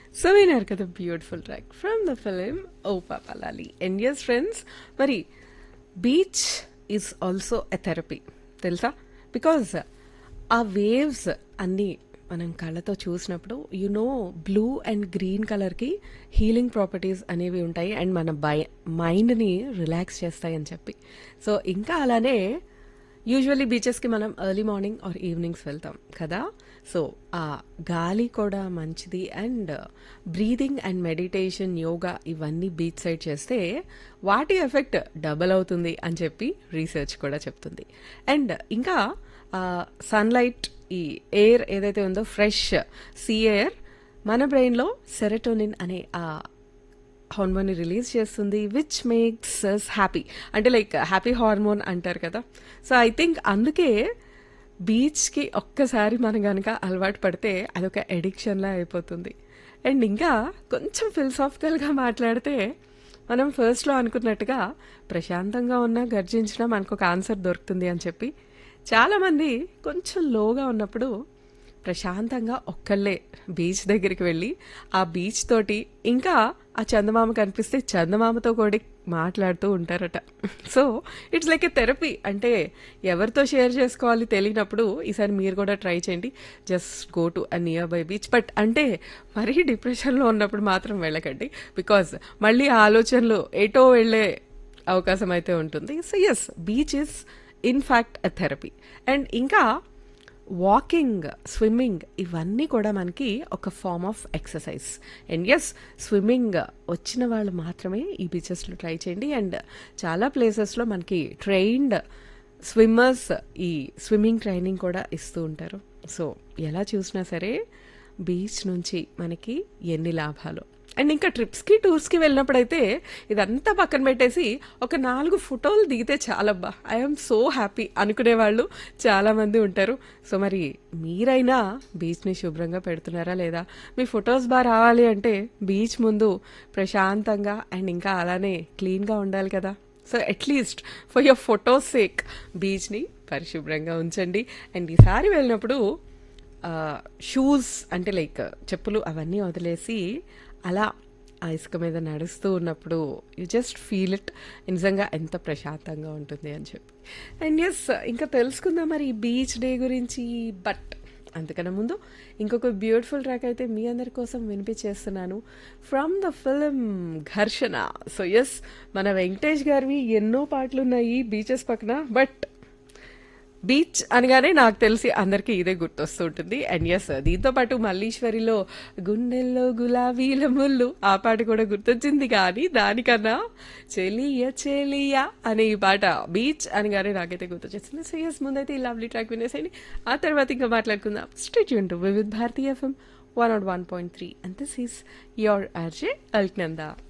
so విన్నారు కదా beautiful track from the film O Papalali and yes friends మరి beach is also a therapy తెలుసా because ఆ వేవ్స్ అన్నీ మనం కళ్ళతో చూసినప్పుడు you know blue and green కలర్కి హీలింగ్ ప్రాపర్టీస్ అనేవి ఉంటాయి అండ్ మన బై మైండ్ని రిలాక్స్ చేస్తాయి అని చెప్పి సో ఇంకా అలానే యూజువల్లీ బీచెస్కి మనం ఎర్లీ మార్నింగ్ ఆర్ ఈవినింగ్స్ వెళ్తాం కదా సో ఆ గాలి కూడా మంచిది and breathing and meditation yoga ఇవన్నీ బీచ్ సైడ్ చేస్తే వాటి ఎఫెక్ట్ డబల్ అవుతుంది అని చెప్పి రీసెర్చ్ కూడా చెప్తుంది అండ్ ఇంకా సన్లైట్ ఈ ఎయిర్ ఏదైతే ఉందో ఫ్రెష్ సీ ఎయిర్ మన బ్రెయిన్లో సెరటోనిన్ అనే ఆ హార్మోన్ రిలీజ్ చేస్తుంది విచ్ మేక్స్ అస్ హ్యాపీ అంటే లైక్ హ్యాపీ హార్మోన్ అంటారు కదా సో ఐ థింక్ అందుకే బీచ్కి ఒక్కసారి మనం కనుక అలవాటు పడితే అదొక ఎడిక్షన్లా అయిపోతుంది అండ్ ఇంకా కొంచెం ఫిలసాఫికల్గా మాట్లాడితే మనం ఫస్ట్లో అనుకున్నట్టుగా ప్రశాంతంగా ఉన్నా గర్జించినా మనకు ఒక ఆన్సర్ దొరుకుతుంది అని చెప్పి చాలామంది కొంచెం లోగా ఉన్నప్పుడు ప్రశాంతంగా ఒక్కళ్ళే బీచ్ దగ్గరికి వెళ్ళి ఆ బీచ్ తోటి ఇంకా ఆ చందమామ కనిపిస్తే చందమామతో కూడా మాట్లాడుతూ ఉంటారట so it's like a therapy అంటే ఎవరితో షేర్ చేసుకోవాలి తెలియనప్పుడు ఈసారి మీరు కూడా ట్రై చేయండి just go to a nearby beach but అంటే మరీ డిప్రెషన్లో ఉన్నప్పుడు మాత్రం వెళ్ళకండి బికాజ్ మళ్ళీ ఆ ఆలోచనలు ఎటో వెళ్ళే అవకాశం అయితే ఉంటుంది so yes beach is in fact a therapy and ఇంకా వాకింగ్ స్విమ్మింగ్ ఇవన్నీ కూడా మనకి ఒక form of exercise and yes swimming వచ్చిన వాళ్ళు మాత్రమే ఈ బీచెస్లో ట్రై చేయండి అండ్ చాలా ప్లేసెస్లో మనకి ట్రైన్డ్ స్విమ్మర్స్ ఈ స్విమ్మింగ్ ట్రైనింగ్ కూడా ఇస్తూ ఉంటారు సో ఎలా చూసినా సరే బీచ్ నుంచి మనకి ఎన్ని లాభాలు అండ్ ఇంకా ట్రిప్స్కి టూర్స్కి వెళ్ళినప్పుడైతే ఇదంతా పక్కన పెట్టేసి ఒక నాలుగు ఫోటోలు దిగితే చాలబ్బా ఐఎమ్ సో హ్యాపీ అనుకునే వాళ్ళు చాలామంది ఉంటారు సో మరి మీరైనా బీచ్ని శుభ్రంగా పెడుతున్నారా లేదా మీ ఫొటోస్ బాగా రావాలి అంటే బీచ్ ముందు ప్రశాంతంగా అండ్ ఇంకా అలానే క్లీన్గా ఉండాలి కదా so at least for your photos sake బీచ్ని పరిశుభ్రంగా ఉంచండి అండ్ ఈసారి వెళ్ళినప్పుడు షూస్ అంటే లైక్ చెప్పులు అవన్నీ వదిలేసి అలా ఆ ఇసుక మీద నడుస్తూ ఉన్నప్పుడు యు జస్ట్ ఫీల్ ఇట్ నిజంగా ఎంత ప్రశాంతంగా ఉంటుంది అని చెప్పి అండ్ ఎస్ ఇంకా తెలుసుకుందాం మరి ఈ బీచ్ డే గురించి బట్ అంతకన్నా ముందు ఇంకొక బ్యూటిఫుల్ ట్రాక్ అయితే మీ అందరి కోసం వినిపించేస్తున్నాను from the film Gharshana so yes మన వెంకటేష్ గారివి ఎన్నో పాటలు ఉన్నాయి బీచెస్ పక్కన బట్ బీచ్ అనగానే నాకు తెలిసి అందరికీ ఇదే గుర్తొస్తూ ఉంటుంది అండ్ ఎస్ దీంతో పాటు మల్లీశ్వరిలో గుండెల్లో గులాబీల ముళ్ళు ఆ పాట కూడా గుర్తొచ్చింది కానీ దానికన్నా చెలియ చెలియ అనే ఈ పాట బీచ్ అనగానే నాకైతే గుర్తొచ్చేసింది సో ఎస్ ముందైతే ఈ లవ్లీ ట్రాక్ వినేసేయండి ఆ తర్వాత ఇంకా మాట్లాడుకుందాం stay tuned to Vividh Bharati FM one not one point three and this is your RJ Alaknanda